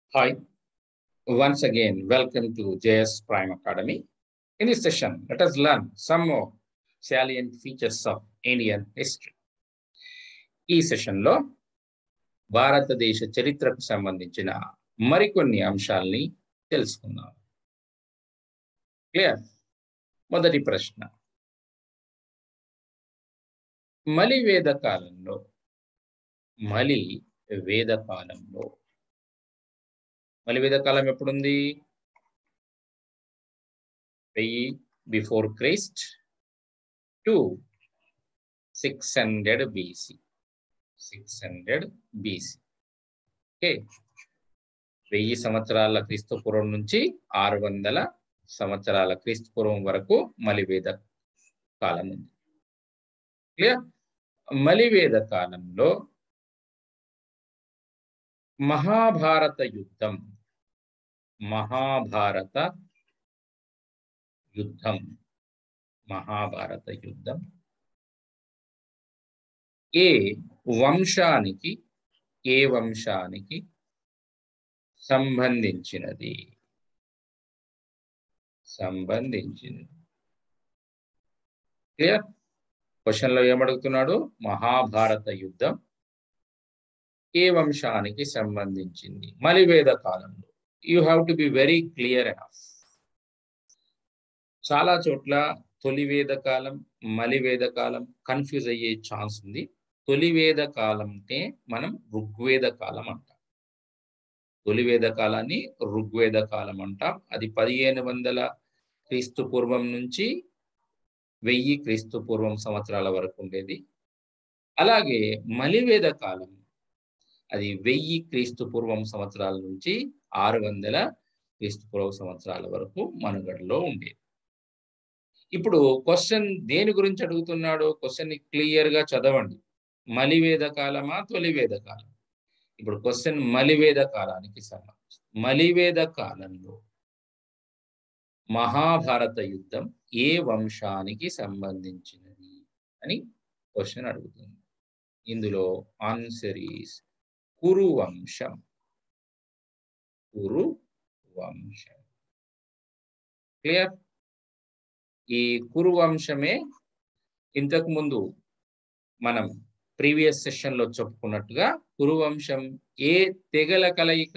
Hi, once again, welcome to JS Prime Academy. In this session, let us learn some more salient features of Indian history. ఈ సెషన్లో భారతదేశ చరిత్రకు సంబంధించిన మరికొన్ని అంశాల్ని తెలుసుకుందాం క్లియర్ మొదటి ప్రశ్న మలి వేద కాలంలో మలి వేద కాలంలో మలి వేద కాలం ఎప్పుడుంది వెయ్యి before Christ to six hundred BC six hundred BC okay వెయ్యి సంవత్సరాల క్రీస్తు పూర్వం నుంచి ఆరు వందల సంవత్సరాల క్రీస్తు పూర్వం వరకు మలివేద కాలం ఉంది క్లియర్ మలివేద కాలంలో మహాభారత యుద్ధం మహాభారత యుద్ధం మహాభారత యుద్ధం ఏ వంశానికి ఏ వంశానికి సంబంధించినది సంబంధించినది క్లియర్ క్వశ్చన్లో ఏమడుగుతున్నాడు మహాభారత యుద్ధం ఏ వంశానికి సంబంధించింది మలివేద కాలంలో you have to be very clear enough చాలా చోట్ల తొలి వేద కాలం మలివేద కాలం కన్ఫ్యూజ్ అయ్యే ఛాన్స్ ఉంది తొలి వేద కాలం అంటే మనం ఋగ్వేద కాలం అంటాం తొలి వేద కాలాన్ని ఋగ్వేద కాలం అంటాం అది పదిహేను వందల క్రీస్తు పూర్వం నుంచి వెయ్యి క్రీస్తు పూర్వం సంవత్సరాల వరకు ఉండేది అలాగే మలివేద కాలం అది వెయ్యి క్రీస్తు పూర్వం సంవత్సరాల నుంచి ఆరు వందల క్రీస్తు పూర్వ సంవత్సరాల వరకు మనుగడలో ఉండేది ఇప్పుడు క్వశ్చన్ దేని గురించి అడుగుతున్నాడో క్వశ్చన్ క్లియర్ గా చదవండి మలివేద కాలమా తొలివేద కాలం ఇప్పుడు క్వశ్చన్ మలివేద కాలానికి సంబంధించి మలివేద కాలంలో మహాభారత యుద్ధం ఏ వంశానికి సంబంధించినది అని క్వశ్చన్ అడుగుతుంది ఇందులో ఆన్సర్ ఈస్ కురు వంశం కురు వంశం క్లియర్ ఈ కురు వంశమే ఇంతకు ముందు మనం ప్రీవియస్ సెషన్ లో చెప్పుకున్నట్టుగా కురువంశం ఏ తెగల కలయిక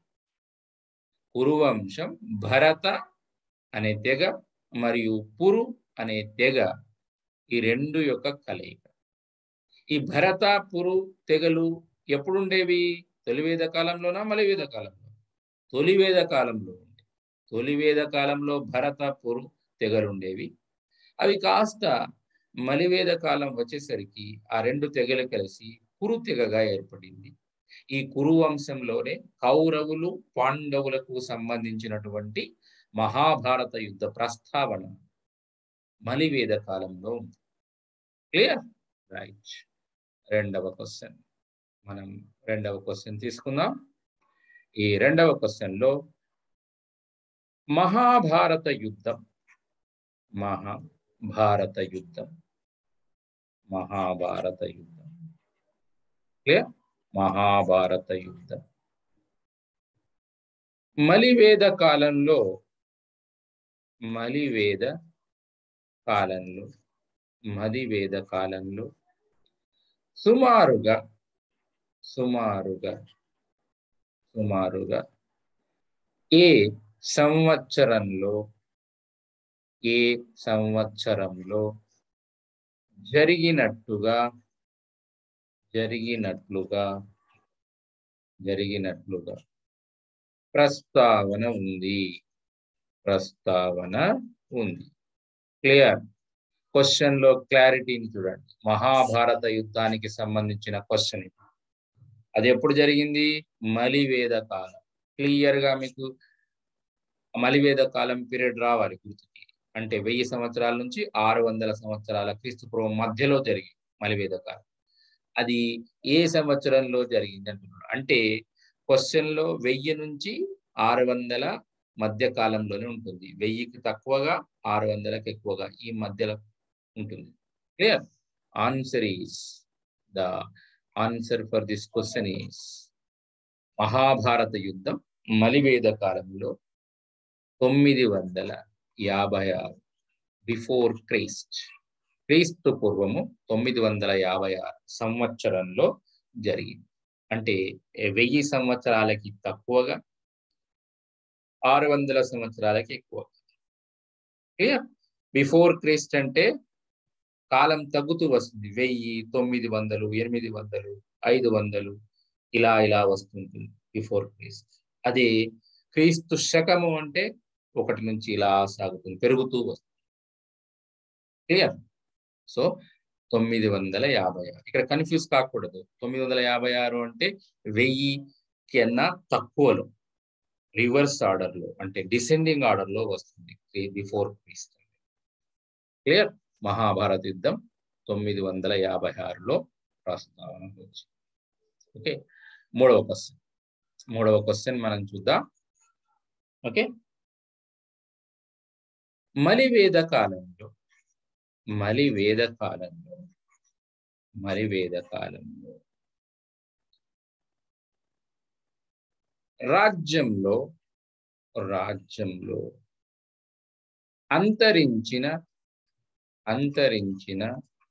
కురువంశం భరత అనే తెగ మరియు పురు అనే తెగ ఈ రెండు యొక్క కలయిక ఈ భరత పురు తెగలు ఎప్పుడుండేవి తొలివేద కాలంలోనా మలివేద కాలంలో తొలివేద కాలంలో ఉండే తొలివేద కాలంలో భరత పురు తెగలు ఉండేవి అవి కాస్త మలివేద కాలం వచ్చేసరికి ఆ రెండు తెగలు కలిసి కురు తెగగా ఏర్పడింది ఈ కురు వంశంలోనే కౌరవులు పాండవులకు సంబంధించినటువంటి మహాభారత యుద్ధ ప్రస్తావన మలివేద కాలంలో ఉంది క్లియర్ రైట్ రెండవ క్వశ్చన్ మనం రెండవ క్వశ్చన్ తీసుకుందాం ఈ రెండవ క్వశ్చన్లో మహాభారత యుద్ధం మహాభారత యుద్ధం మహాభారత యుద్ధం క్లియర్ మహాభారత యుద్ధం మలివేద కాలంలో మలివేద కాలంలో మలివేద కాలంలో సుమారుగా సుమారుగా సుమారుగా ఏ సంవత్సరంలో ఏ సంవత్సరంలో జరిగినట్టుగా జరిగినట్లుగా జరిగినట్లుగా ప్రస్తావన ఉంది ప్రస్తావన ఉంది క్లియర్ క్వశ్చన్ లో క్లారిటీని చూడండి మహాభారత యుద్ధానికి సంబంధించిన క్వశ్చన్ అది ఎప్పుడు జరిగింది మలివేద కాలం క్లియర్ గా మీకు మలివేద కాలం పీరియడ్ రావాలి గుర్తుకి అంటే వెయ్యి సంవత్సరాల నుంచి ఆరు వందల సంవత్సరాల క్రీస్తు పూర్వం మధ్యలో జరిగింది మలివేద కాలం అది ఏ సంవత్సరంలో జరిగింది అంటున్నాడు అంటే క్వశ్చన్ లో వెయ్యి నుంచి ఆరు వందల మధ్య కాలంలోనే ఉంటుంది వెయ్యికి తక్కువగా ఆరు వందలకు ఎక్కువగా ఈ మధ్యలో ఉంటుంది clear answer is the answer for this question is Mahabharata యుద్ధం మలివేద కాలంలో తొమ్మిది వందల యాభై ఆరు బిఫోర్ క్రైస్ట్ క్రీస్తు పూర్వము తొమ్మిది వందల యాభై ఆరు సంవత్సరంలో జరిగింది అంటే వెయ్యి సంవత్సరాలకి తక్కువగా ఆరు వందల సంవత్సరాలకి ఎక్కువ క్లియర్ బిఫోర్ క్రైస్ట్ అంటే కాలం తగ్గుతూ వస్తుంది వెయ్యి తొమ్మిది వందలు ఎనిమిది వందలు ఐదు వందలు ఇలా ఇలా వస్తుంటుంది బిఫోర్ క్రీస్తు అదే క్రీస్తు శకము అంటే ఒకటి నుంచి ఇలా సాగుతుంది పెరుగుతూ వస్తుంది క్లియర్ సో తొమ్మిది వందల యాభై ఆరు ఇక్కడ కన్ఫ్యూజ్ కాకూడదు తొమ్మిది వందల యాభై ఆరు అంటే వెయ్యి కన్నా తక్కువలో రివర్స్ ఆర్డర్ లో అంటే డిసెండింగ్ ఆర్డర్ లో వస్తుంది బిఫోర్ క్రీస్తు క్లియర్ మహాభారత యుద్ధం తొమ్మిది వందల యాభై ఆరులో ప్రస్తావన వచ్చింది ఓకే మూడవ క్వశ్చన్ మూడవ క్వశ్చన్ మనం చూద్దాం ఓకే మలివేద కాలంలో మలివేద కాలంలో మలివేద కాలంలో రాజ్యంలో రాజ్యంలో అంతరించిన అంతరించిన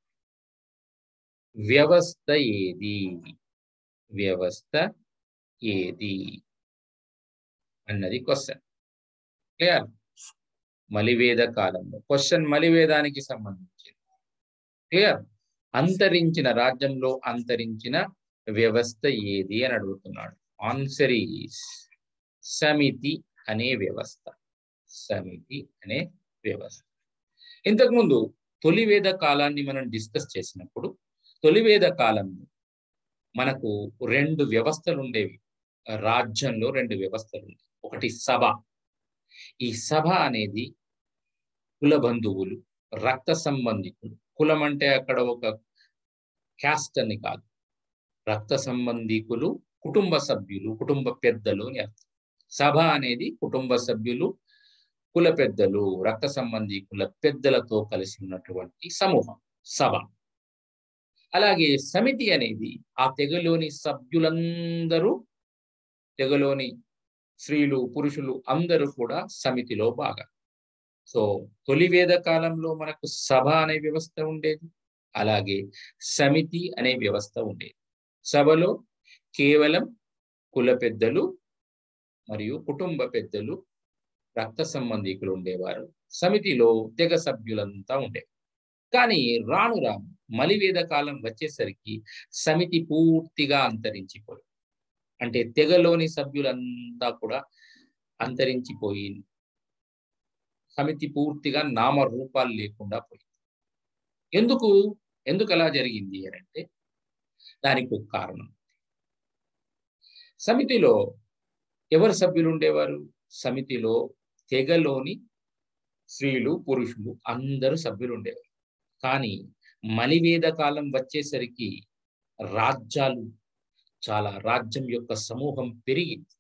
వ్యవస్థ ఏది వ్యవస్థ ఏది అన్నది క్వశ్చన్ క్లియర్ మలివేద కాలంలో క్వశ్చన్ మలివేదానికి సంబంధించింది క్లియర్ అంతరించిన రాజ్యంలో అంతరించిన వ్యవస్థ ఏది అని అడుగుతున్నాడు ఆన్సర్ ఈస్ సమితి అనే వ్యవస్థ సమితి అనే వ్యవస్థ ఇంతకుముందు తొలివేద కాలాన్ని మనం డిస్కస్ చేసినప్పుడు తొలివేద కాలంలో మనకు రెండు వ్యవస్థలు ఉండేవి రాజ్యంలో రెండు వ్యవస్థలు ఉండేవి ఒకటి సభ ఈ సభ అనేది కుల బంధువులు రక్త సంబంధికులు కులం అంటే అక్కడ ఒక క్యాస్ట్ అని కాదు రక్త సంబంధికులు కుటుంబ సభ్యులు కుటుంబ పెద్దలు అని అర్థం సభ అనేది కుటుంబ సభ్యులు కుల పెద్దలు రక్త సంబంధికుల పెద్దలతో కలిసి ఉన్నటువంటి సమూహం సభ అలాగే సమితి అనేది ఆ తెగలోని సభ్యులందరూ తెగలోని స్త్రీలు పురుషులు అందరూ కూడా సమితిలో బాగా సో తొలి వేద కాలంలో మనకు సభ అనే వ్యవస్థ ఉండేది అలాగే సమితి అనే వ్యవస్థ ఉండేది సభలో కేవలం కుల పెద్దలు మరియు కుటుంబ పెద్దలు రక్త సంబంధికులు ఉండేవారు సమితిలో తెగ సభ్యులంతా ఉండేవి కానీ రాను రాను మలివేద కాలం వచ్చేసరికి సమితి పూర్తిగా అంతరించిపోయింది అంటే తెగలోని సభ్యులంతా కూడా అంతరించిపోయి సమితి పూర్తిగా నామ రూపాలు లేకుండా పోయింది ఎందుకు ఎందుకు అలా జరిగింది అని అంటే దానికి ఒక కారణం సమితిలో ఎవరు సభ్యులు ఉండేవారు సమితిలో తెగలోని స్త్రీలు పురుషులు అందరూ సభ్యులు ఉండేవారు కానీ మలివేద కాలం వచ్చేసరికి రాజ్యాలు చాలా రాజ్యం యొక్క సమూహం పెరిగింది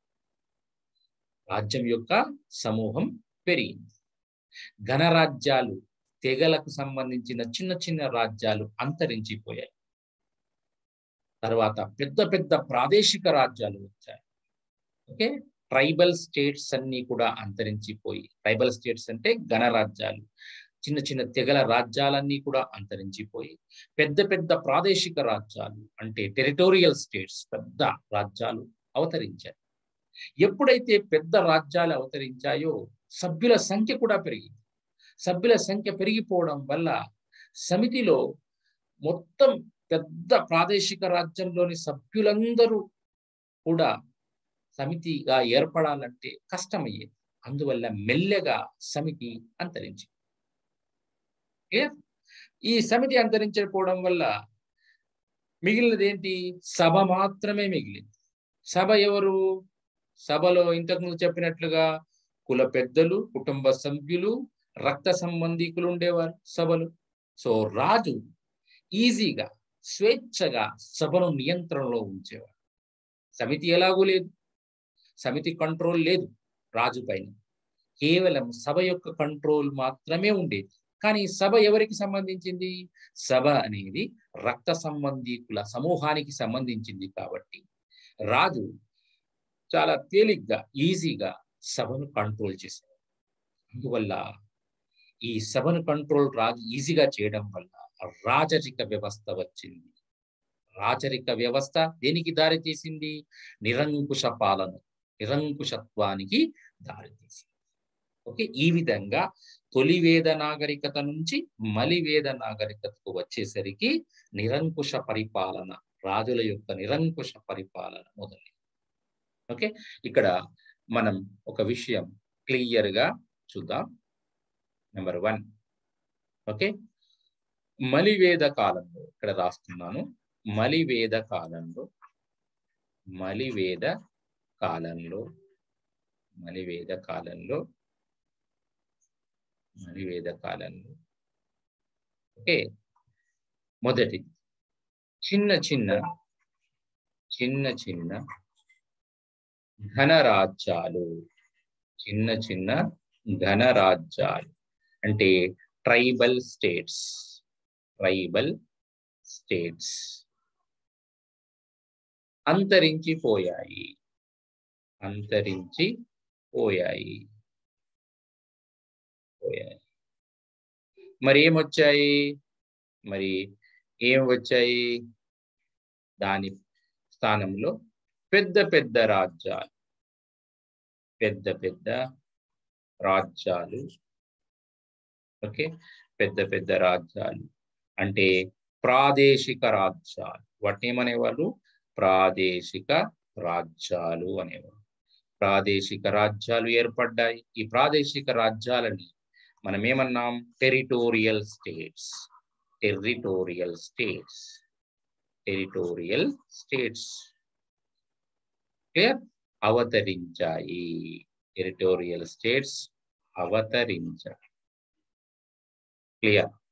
రాజ్యం యొక్క సమూహం పెరిగింది ఘనరాజ్యాలు తెగలకు సంబంధించిన చిన్న చిన్న రాజ్యాలు అంతరించిపోయాయి తర్వాత పెద్ద పెద్ద ప్రాదేశిక రాజ్యాలు వచ్చాయి ఓకే ట్రైబల్ స్టేట్స్ అన్ని కూడా అంతరించిపోయి ట్రైబల్ స్టేట్స్ అంటే గణరాజ్యాలు చిన్న చిన్న తెగల రాజ్యాలన్నీ కూడా అంతరించిపోయి పెద్ద పెద్ద ప్రాదేశిక రాజ్యాలు అంటే టెరిటోరియల్ స్టేట్స్ పెద్ద రాజ్యాలు అవతరించాయి ఎప్పుడైతే పెద్ద రాజ్యాలు అవతరించాయో సభ్యుల సంఖ్య కూడా పెరిగింది సభ్యుల సంఖ్య పెరిగిపోవడం వల్ల సమితిలో మొత్తం పెద్ద ప్రాదేశిక రాజ్యంలోని సభ్యులందరూ కూడా సమితిగా ఏర్పడాలంటే కష్టమయ్యేది అందువల్ల మెల్లగా సమితి అంతరించి ఈ సమితి అంతరించకపోవడం వల్ల మిగిలినది ఏంటి సభ మాత్రమే మిగిలింది సభ ఎవరు సభలో ఇంతకుముందు చెప్పినట్లుగా కుల పెద్దలు కుటుంబ సభ్యులు రక్త సంబంధికులు ఉండేవారు సభలు సో రాజు ఈజీగా స్వేచ్ఛగా సభను నియంత్రణలో ఉంచేవారు సమితి ఎలాగూ లేదు సమితి కంట్రోల్ లేదు రాజు పైన కేవలం సభ యొక్క కంట్రోల్ మాత్రమే ఉండేది కానీ సభ ఎవరికి సంబంధించింది సభ అనేది రక్త సంబంధికుల సమూహానికి సంబంధించింది కాబట్టి రాజు చాలా తేలిగ్గా ఈజీగా సభను కంట్రోల్ చేశారు అందువల్ల ఈ సభను కంట్రోల్ రాజు ఈజీగా చేయడం వల్ల రాజరిక వ్యవస్థ వచ్చింది రాజరిక వ్యవస్థ దేనికి దారి తీసింది నిరంకుశ పాలన నిరంకుశత్వానికి దారి తీసింది ఓకే ఈ విధంగా తొలి వేద నాగరికత నుంచి మలివేద నాగరికతకు వచ్చేసరికి నిరంకుశ పరిపాలన రాజుల యొక్క నిరంకుశ పరిపాలన మొదలైంది ఓకే ఇక్కడ మనం ఒక విషయం క్లియర్ గా చూద్దాం నెంబర్ వన్ ఓకే మలివేద కాలంలో ఇక్కడ రాస్తున్నాను మలివేద కాలంలో మలివేద కాలంలో మలివేద కాలంలో మలివేద కాలంలో ఓకే మొదటి చిన్న చిన్న చిన్న చిన్న ఘనరాజ్యాలు చిన్న చిన్న ఘనరాజ్యాలు అంటే ట్రైబల్ స్టేట్స్ ట్రైబల్ స్టేట్స్ అంతరించిపోయాయి అంతరించి పోయాయి పోయాయి మరి ఏమొచ్చాయి మరి ఏం వచ్చాయి దాని స్థానంలో పెద్ద పెద్ద రాజ్యాలు పెద్ద పెద్ద రాజ్యాలు ఓకే పెద్ద పెద్ద రాజ్యాలు అంటే ప్రాదేశిక రాజ్యాలు వాటిని ఏమనేవాళ్ళు ప్రాదేశిక రాజ్యాలు అనేవారు ప్రాదేశిక రాజ్యాలు ఏర్పడ్డాయి ఈ ప్రాదేశిక రాజ్యాలని మనం ఏమన్నాం territorial states territorial states territorial states clear అవతరించాయి టెరిటోరియల్ స్టేట్స్ అవతరించాయి క్లియర్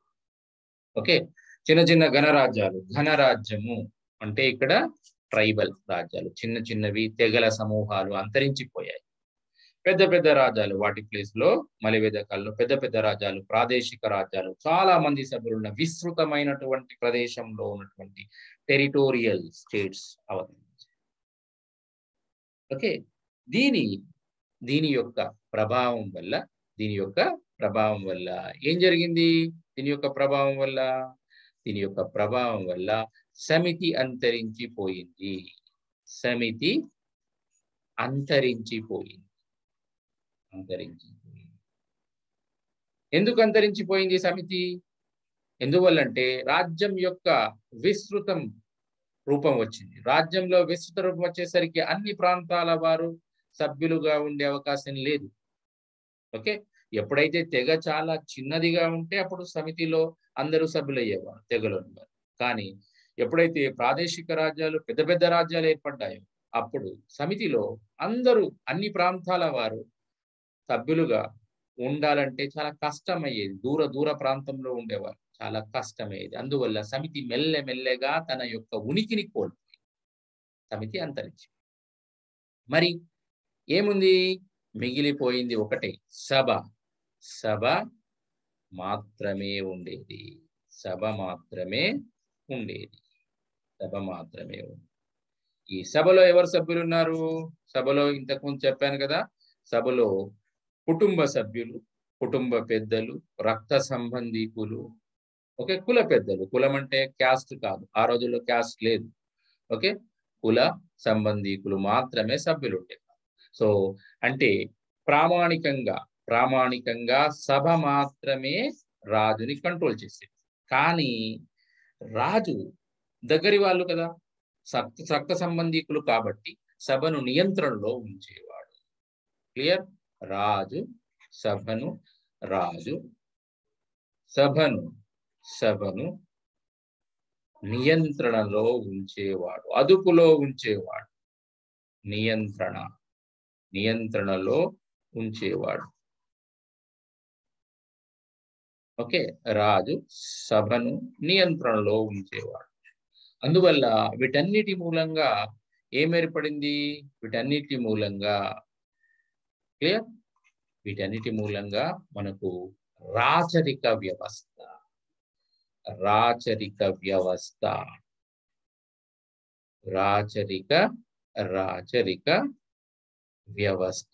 ఓకే చిన్న చిన్న ఘనరాజ్యాలు ఘనరాజ్యము అంటే ఇక్కడ ట్రైబల్ రాజ్యాలు చిన్న చిన్నవి తెగల సమూహాలు అంతరించిపోయాయి పెద్ద పెద్ద రాజ్యాలు వాటి ప్లేస్ లో మలివేద కాలంలో పెద్ద పెద్ద రాజ్యాలు ప్రాదేశిక రాజ్యాలు చాలా మంది సభ్యులున్న విస్తృతమైనటువంటి ప్రదేశంలో ఉన్నటువంటి టెరిటోరియల్ స్టేట్స్ అవతరించాయి ఓకే దీని దీని యొక్క ప్రభావం వల్ల దీని యొక్క ప్రభావం వల్ల ఏం జరిగింది దీని యొక్క ప్రభావం వల్ల దీని యొక్క ప్రభావం వల్ల సమితి అంతరించిపోయింది సమితి అంతరించిపోయింది అంతరించిపోయింది ఎందుకు అంతరించిపోయింది సమితి ఎందువల్లంటే రాజ్యం యొక్క విస్తృతం రూపం వచ్చింది రాజ్యంలో విస్తృత రూపం వచ్చేసరికి అన్ని ప్రాంతాల వారు సభ్యులుగా ఉండే అవకాశం లేదు ఓకే ఎప్పుడైతే తెగ చాలా చిన్నదిగా ఉంటే అప్పుడు సమితిలో అందరూ సభ్యులు అయ్యేవారు తెగలో ఉన్నారు కానీ ఎప్పుడైతే ప్రాదేశిక రాజ్యాలు పెద్ద పెద్ద రాజ్యాలు ఏర్పడ్డాయో అప్పుడు సమితిలో అందరూ అన్ని ప్రాంతాల వారు సభ్యులుగా ఉండాలంటే చాలా కష్టమయ్యేది దూర దూర ప్రాంతంలో ఉండేవారు చాలా కష్టమయ్యేది అందువల్ల సమితి మెల్లె మెల్లెగా తన యొక్క ఉనికిని కోల్పోయింది సమితి అంతరించి మరి ఏముంది మిగిలిపోయింది ఒకటే సభ సభ మాత్రమే ఉండేది సభ మాత్రమే ఉండేది సభ మాత్రమే ఉంది ఈ సభలో ఎవరు సభ్యులు ఉన్నారు సభలో ఇంతకుముందు చెప్పాను కదా సభలో కుటుంబ సభ్యులు కుటుంబ పెద్దలు రక్త సంబంధీకులు ఓకే కుల పెద్దలు కులం అంటే క్యాస్ట్ కాదు ఆ రోజుల్లో క్యాస్ట్ లేదు ఓకే కుల సంబంధీకులు మాత్రమే సభ్యులు ఉండేవారు సో అంటే ప్రామాణికంగా ప్రామాణికంగా సభ మాత్రమే రాజుని కంట్రోల్ చేసేది కానీ రాజు దగ్గరి వాళ్ళు కదా సక్త రక్త సంబంధీకులు కాబట్టి సభను నియంత్రణలో ఉంచేవాడు క్లియర్ రాజు సభను రాజు సభను సభను నియంత్రణలో ఉంచేవాడు అదుపులో ఉంచేవాడు నియంత్రణ నియంత్రణలో ఉంచేవాడు ఓకే రాజు సభను నియంత్రణలో ఉంచేవాడు అందువల్ల వీటన్నిటి మూలంగా ఏం ఏర్పడింది వీటన్నిటి మూలంగా క్లియర్ వీటన్నిటి మూలంగా మనకు రాచరిక వ్యవస్థ రాచరిక వ్యవస్థ రాచరిక రాచరిక వ్యవస్థ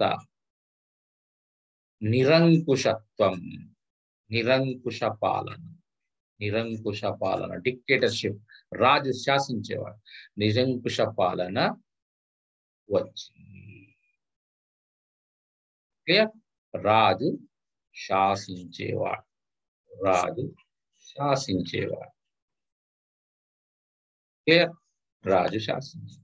నిరంకుశత్వం నిరంకుశ పాలన నిరంకుశ పాలన డిక్టేటర్షిప్ రాజు శాసించేవాడు నిరంకుశ పాలన వచ్చింది క్లియర్ రాజు శాసించేవాడు రాజు శాసించేవాడు క్లియర్ రాజు శాసించేవాడు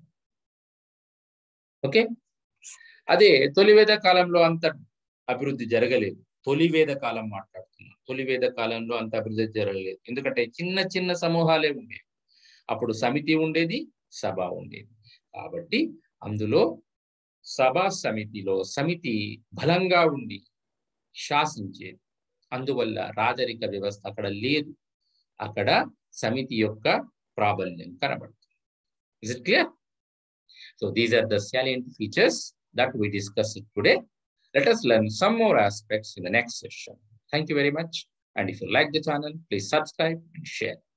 ఓకే అదే తొలి వేద కాలంలో అంత అభివృద్ధి జరగలేదు తొలి వేద కాలం మాట్లాడుతున్నాం తొలి వేద కాలంలో అంత అభివృద్ధి జరగలేదు ఎందుకంటే చిన్న చిన్న సమూహాలే ఉండేవి అప్పుడు సమితి ఉండేది సభ ఉండేది కాబట్టి అందులో సభా సమితిలో సమితి బలంగా ఉండి శాసించేది అందువల్ల రాజరిక వ్యవస్థ అక్కడ లేదు అక్కడ సమితి యొక్క ప్రాబల్యం కనబడుతుంది is it clear so these are the salient features that we discussed today. Let us learn some more aspects in the next session. Thank you very much. And if you like the channel, please subscribe and share.